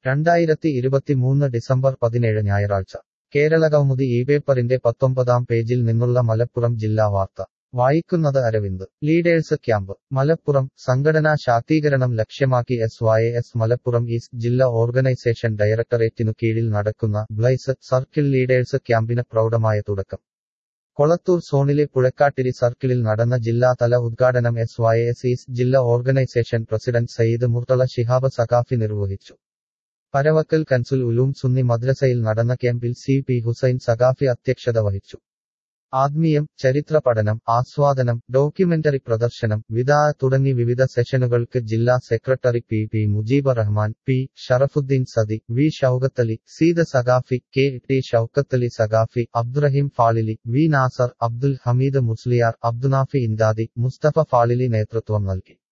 രണ്ടായിരത്തി ഇരുപത്തിമൂന്ന് ഡിസംബർ പതിനേഴ് ഞായറാഴ്ച കേരളകൗമുദി ഈ പേപ്പറിന്റെ പത്തൊമ്പതാം പേജിൽ നിന്നുള്ള മലപ്പുറം ജില്ലാ വാർത്ത വായിക്കുന്നത് അരവിന്ദ് ലീഡേഴ്സ് ക്യാമ്പ് മലപ്പുറം സംഘടനാ ശാക്തീകരണം ലക്ഷ്യമാക്കി S Y S Malappuram east ജില്ലാ ഓർഗനൈസേഷൻ ഡയറക്ടറേറ്റിനു കീഴിൽ നടക്കുന്ന ബ്ലൈസ് സർക്കിൾ ലീഡേഴ്സ് ക്യാമ്പിന് പ്രൗഢമായ തുടക്കം കൊളത്തൂർ സോണിലെ പുഴക്കാട്ടിരി സർക്കിളിൽ നടന്ന ജില്ലാതല ഉദ്ഘാടനം എസ് വൈ എസ് ഈസ്റ്റ് ജില്ലാ ഓർഗനൈസേഷൻ പ്രസിഡന്റ് സയ്യിദ് മുർത്തള ശിഹാബ് സഖാഫി നിർവഹിച്ചു പരവക്കൽ കൻസുൽ ഉലൂം സുന്നി മദ്രസയിൽ നടന്ന ക്യാമ്പിൽ സി പി ഹുസൈൻ സഖാഫി അധ്യക്ഷത വഹിച്ചു ആത്മീയം ചരിത്ര പഠനം ആസ്വാദനം ഡോക്യുമെന്ററി പ്രദർശനം വിദാ തുടങ്ങി വിവിധ സെഷനുകൾക്ക് ജില്ലാ secretary P P Mujeeb Rahman P Sharafuddin Saadi V Shoukathali Seeda Saqafi K T Shoukathali Saqafi Abdurahim Fazili V Nasar Abdul Hameed Musliyar Abdunafi Indadi Musthafa Fazili നേതൃത്വം നൽകി